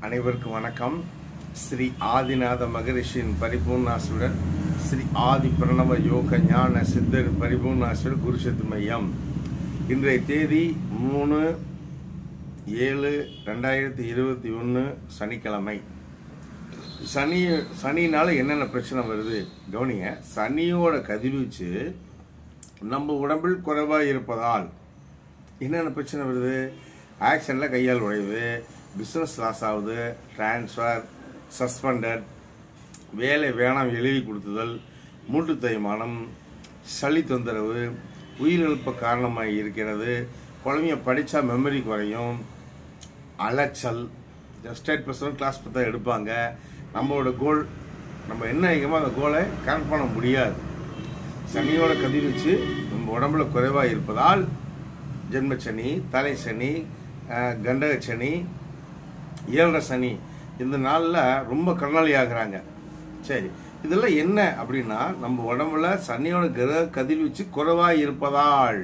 அனைவருக்கும் வணக்கம் ஸ்ரீ ஆதிநாத மகரிஷியின் பரிபூர்ணாசுடன் ஸ்ரீ ஆதி பிரணவ யோக ஞான சித்தர் பரிபூர்ணாசுடன் குருசத்து மையம் இன்றைய தேதி மூணு ஏழு ரெண்டாயிரத்தி இருபத்தி ஒன்று சனிக்கிழமை சனி சனினால என்னென்ன பிரச்சனை வருது கவனிங்க சனியோட கதிர்வீச்சு நம்ம உடம்பில் குறைவாக இருப்பதால் என்னென்ன பிரச்சனை வருது ஆக்ஷனில் கையால் உடையுது பிஸ்னஸ் லாஸ் ஆகுது ட்ரான்ஸ்ஃபர் சஸ்பெண்டட் வேலை வேணாம் எழுதி கொடுத்துதல் மூட்டு தேய்மானம் சளி தொந்தரவு உயிரிழப்பு காரணமாக இருக்கிறது குழந்தைங்க படித்தா மெமரி குறையும் அலைச்சல் ஸ்டேட் பர்சன் கிளாஸ் பற்றி எடுப்பாங்க நம்மளோட கோல் நம்ம என்ன அதிகமாக அந்த கோலை கரெக்ட் பண்ண முடியாது சனியோட கதிர்வீச்சு நம்ம உடம்புல குறைவாக இருப்பதால் ஜென்மச்சனி தலை சனி அஹ், கண்டக சனி ஏழரை சனி இந்த நாளில் ரொம்ப கடனாளி ஆகுறாங்க சரி இதெல்லாம் என்ன அப்படின்னா நம்ம உடம்புல சனியோட கிரக கதிர்வீச்சு குறைவாக இருப்பதால்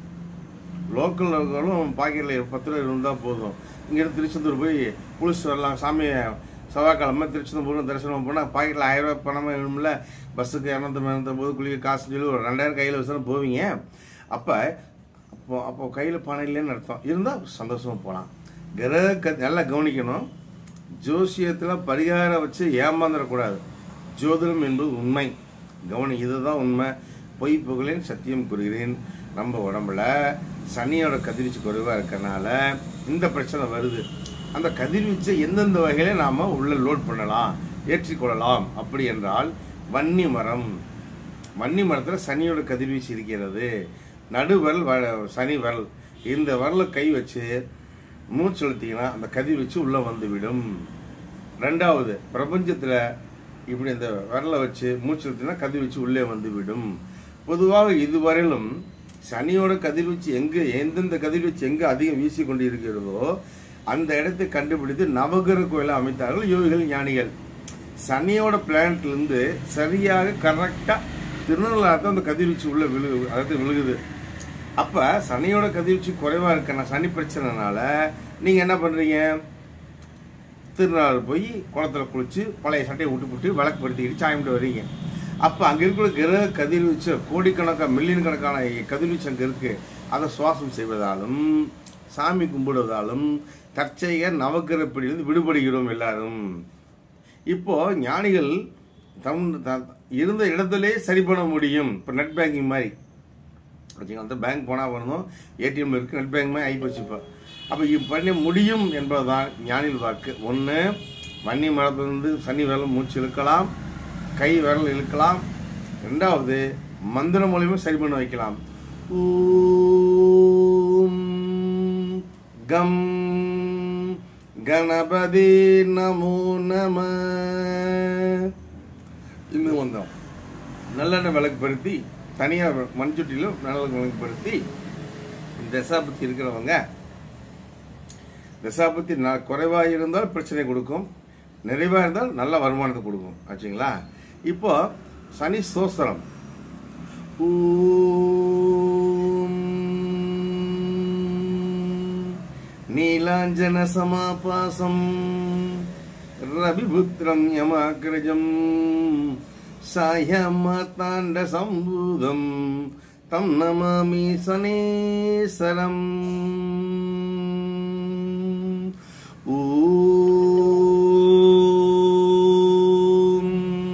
லோக்கல் லோக்கலும் பாக்கெட்டில் பத்து ரூபா இருந்தால் போதும் இங்கேருந்து திருச்செந்தூர் போய் குளிச்சுட்டு வரலாம் சாமியை செவ்வாய்க்கிழமை திருச்செந்தூர் போகணும் தரிசனம் போனால் பாக்கெட்டில் ஆயிரம் ரூபாய் பணமாக வேணும்ல பஸ்ஸுக்கு இரநூத்தி இரநூத்தம்பது குளிக்க காசுன்னு சொல்லி ஒரு ரெண்டாயிரம் கையில் வச்சுதான் போவீங்க அப்போ அப்போ அப்போ கையில் பணம் இல்லைன்னு அர்த்தம் இருந்தால் சந்தோஷமாக போகலாம் கிரக க- நல்லா கவனிக்கணும் ஜோசியத்தில் பரிகாரம் வச்சு ஏமாந்துடக்கூடாது ஜோதிடம் என்பது உண்மை கவனி இதுதான் உண்மை பொய் புகழேன் சத்தியம் கூறுகிறேன் நம்ம உடம்புல சனியோட கதிர்வீச்சு குறைவாக இருக்கறனால இந்த பிரச்சனை வருது அந்த கதிர்வீச்சை எந்தெந்த வகையில நாம உள்ள லோட் பண்ணலாம் ஏற்றிக்கொள்ளலாம் அப்படி என்றால் வன்னி மரம் வன்னி மரத்தில் சனியோட கதிர்வீச்சு இருக்கிறது நடுவரல் வ- சனி வரல் இந்த வரல கை வச்சு மூச்சு செலுத்திங்கன்னா அந்த கதிர்வீச்சு உள்ள வந்துவிடும் ரெண்டாவது பிரபஞ்சத்துல இப்படி இந்த விரலை வச்சு மூச்சு செலுத்தினா கதிர்வீச்சு உள்ளே வந்துவிடும் பொதுவாக இதுவரையிலும் சனியோட கதிர்வீச்சு எங்க எந்தெந்த கதிர்வீச்சு எங்க அதிகம் வீசி கொண்டு இருக்கிறதோ அந்த இடத்தை கண்டுபிடித்து நவகிரக கோயிலை அமைத்தார்கள் யோகிகள் ஞானிகள் சனியோட பிளானட்ல இருந்து சரியாக கரெக்டா திருநள்ளாத்தான் அந்த கதிர்வீச்சு உள்ள விழு அதாவது விழுகுது அப்ப சனியோட கதிர்வீச்சு குறைவா இருக்கனா சனி பிரச்சனைனால நீங்க என்ன பண்றீங்க திருநாள் போய் குளத்துல குளிச்சு பழைய சட்டையை விட்டு விட்டு விளக்கு படுத்திக்கிட்டு சாயமிட்டு வர்றீங்க அப்போ அங்கே இருக்கிற கிரக கதிர்வீச்சு கோடிக்கணக்கான மில்லியன் கணக்கான கதிர்வீச்சு அங்கே இருக்கு அதை சுவாசம் செய்வதாலும் சாமி கும்பிடுவதாலும் தற்செயர் நவக்கிரப்பிலிருந்து விடுபடுகிறோம் எல்லாரும் இப்போ ஞானிகள் தம் த- இருந்த இடத்திலே சரி பண்ண முடியும் இப்போ நெட் பேங்கிங் மாதிரி வச்சுங்க அந்த பேங்க் போனால் வரணும் ஏடிஎம் இருக்கு நெட் பேங்க் மாதிரி ஆகிப்போச்சு இப்போ அப்போ இது பண்ண முடியும் என்பதுதான் ஞானிகள் வாக்கு ஒன்று வன்னி மரத்திலிருந்து சனி விரல் மூச்சு இழுக்கலாம் கை விரல் இழுக்கலாம் ரெண்டாவது மந்திரம் மூலியமா சரி பண்ண வைக்கலாம் ஊம் கம் கணபதி நமோ நம இன்னும் வந்தோம் நல்லெண்ணெய் விளக்கு பருத்தி தனியாக மண்சுட்டியில் நல்லெண்ணெய் விளக்கு பருத்தி தசாபத்தி இருக்கிறவங்க தசாபத்தி ந- குறைவா இருந்தால் பிரச்சனை கொடுக்கும் நிறைவா இருந்தால் நல்ல வருமானத்தை கொடுக்கும் ஆச்சுங்களா இப்போ சனி சோஸ்திரம் ஊம் நீலாஞ்சன சமாபாசம் ரவிபுத்திரம் யமாக்கிரஜம் சாயமாத்தாண்ட சம்பூதம் தம் நமாமி சனேசரம் ஊம்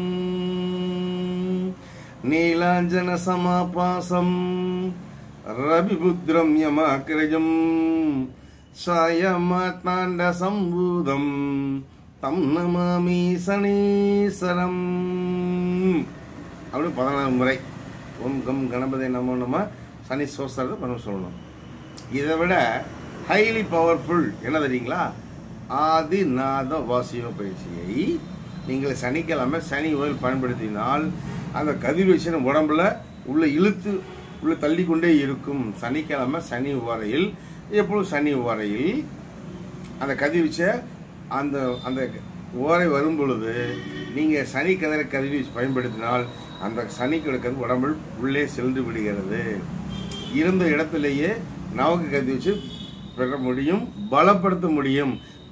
நீலாஞ்சன சமாபாசம் ரவிபுத்திரம் யமாக்கிரஜம் சாயமாத்தாண்ட சம்பூதம் தம் நமாமி சனீசரம் அப்படி பதினாறு முறை ஓம் கம் கணபதி நமோ நம சனி சோஸ்திரத்தை பண்ண சொல்லணும் இதை விட ஹைலி பவர்ஃபுல் என்ன தெரியுங்களா ஆதிநாத வாசியோ பயிற்சியை நீங்கள் சனிக்கிழமை சனி ஓயில் பயன்படுத்தினால் அந்த கதிர்வீச்சு நம்ம உடம்புல உள்ள இழுத்து உள்ள தள்ளி கொண்டே இருக்கும் சனிக்கிழமை சனி வரையில் எப்பொழுது சனி வரையில் அந்த கதிர்வீச்சை அந்த அந்த ஓரை வரும் பொழுது நீங்கள் சனி கதிரை கதிர்வீச்சு பயன்படுத்தினால் அந்த சனி கிடக்கிறது உடம்பில் உள்ளே சென்று விடுகிறது இருந்த இடத்திலேயே நவக்கு கதிர்வீச்சு பெற முடியும் பலப்படுத்த முடியும்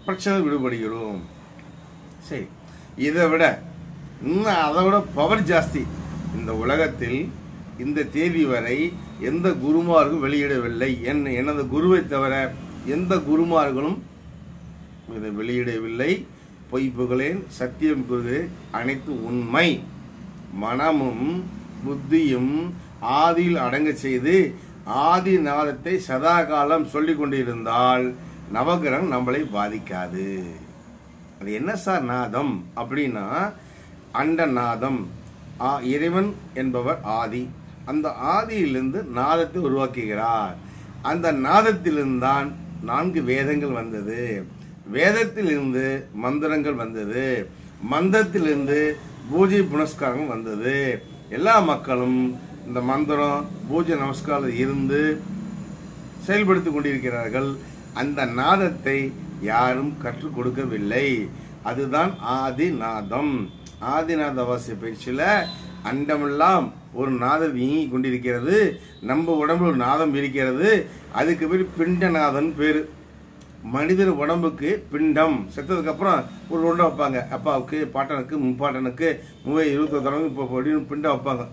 பிரச்சனை விடுபடுகிறோம் சரி இதை விட இன்னும் அதை விட பவர் ஜாஸ்தி இந்த உலகத்தில் இந்த தேதி வரை எந்த குருமார்களும் வெளியிடவில்லை என் எனது குருவை தவிர எந்த குருமார்களும் இதை வெளியிடவில்லை பொய் புகழேன் சத்தியம் புகழேன் அனைத்து உண்மை மனமும் புத்தியும் ஆதியில் அடங்க செய்து ஆதி நாதத்தை சதா காலம் சொல்லிக் கொண்டிருந்தால் நவகிரகம் நம்மளை பாதிக்காது அது என்ன சார் நாதம் அப்படின்னா அண்ட நாதம் ஆ- இறைவன் என்பவர் ஆதி அந்த ஆதியிலிருந்து நாதத்தை உருவாக்குகிறார் அந்த நாதத்திலிருந்து தான் நான்கு வேதங்கள் வந்தது வேதத்திலிருந்து மந்திரங்கள் வந்தது மந்திரத்திலிருந்து பூஜை புனஸ்காரம் வந்தது எல்லா மக்களும் இந்த மந்திரம் பூஜை நமஸ்காரம் இருந்து செயல்படுத்திக் கொண்டிருக்கிறார்கள் அந்த நாதத்தை யாரும் கற்றுக் கொடுக்கவில்லை அதுதான் ஆதிநாதம் ஆதிநாத வாசிய பயிற்சியில அண்டமெல்லாம் ஒரு நாதம் இயங்கி கொண்டிருக்கிறது நம்ம உடம்புல ஒரு நாதம் இருக்கிறது அதுக்கு பேர் பிண்டநாதன் பேரு மனிதர் உடம்புக்கு பிண்டம் செத்ததுக்கு அப்புறம் ஒரு உண்டை வைப்பாங்க அப்பாவுக்கு பாட்டனுக்கு முப்பாட்டனுக்கு மூவை இருபத்தொரு தடவை இப்போ அப்படின்னு பிண்டம் வைப்பாங்க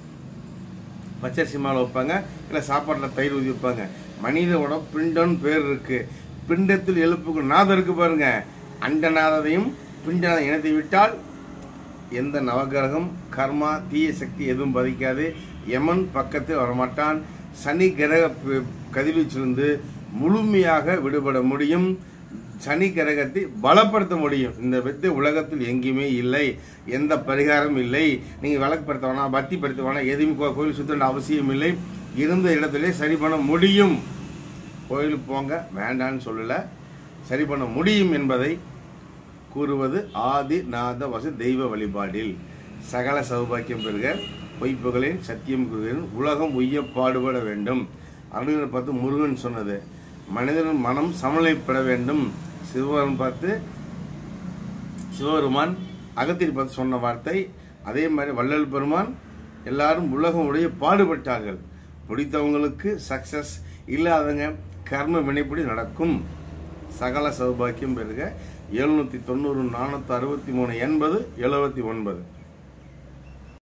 பச்சரிசி மாலை வைப்பாங்க இல்லை சாப்பாட்டில் தயிர் ஊற்றி வைப்பாங்க மனித உடம்பு பிண்டம்னு பேர் இருக்கு பிண்டத்தில் எழுப்புக்கு நாதம் இருக்கு பாருங்க அண்ட நாதத்தையும் பிண்ட இனத்தை விட்டால் எந்த நவகிரகம் கர்மா தீய சக்தி எதுவும் பாதிக்காது யமன் பக்கத்தில் வரமாட்டான் சனி கிரக பி- கதிர்வீச்சிலிருந்து முழுமையாக விடுபட முடியும் சனி கிரகத்தை பலப்படுத்த முடியும் இந்த வித்தை உலகத்தில் எங்கேயுமே இல்லை எந்த பரிகாரம் இல்லை நீங்க விளக்குப்படுத்த வேணாம் பக்தி படுத்த வேணாம் எதுவும் கோ- கோயில் சுத்த வேண்டிய அவசியம் இல்லை இருந்த இடத்திலே சரி பண்ண முடியும் கோயிலுக்கு போங்க வேண்டான்னு சொல்லல சரி பண்ண முடியும் என்பதை கூறுவது ஆதி நாத வச தெய்வ வழிபாடில் சகல சௌபாக்கியம் பெறுக பொய்ப்புகளின் சத்தியம் கூறுகிறேன் உலகம் உய்ய பாடுபட வேண்டும் அருணனை பார்த்து முருகன் சொன்னது மனிதன் மனம் சமநிலைப்பட வேண்டும் சிவபெருமான் பார்த்து சிவபெருமான் அகத்திரி பார்த்து சொன்ன வார்த்தை அதே மாதிரி வள்ளல் பெருமான் எல்லாரும் உலகம் உடைய பாடுபட்டார்கள் பிடித்தவங்களுக்கு சக்சஸ் இல்லாதவங்க கர்ம வினைப்படி நடக்கும் சகல சௌபாக்கியம் பெறுக எழுநூத்தி தொண்ணூறு நானூத்தி அறுபத்தி மூணு எண்பது எழுபத்தி ஒன்பது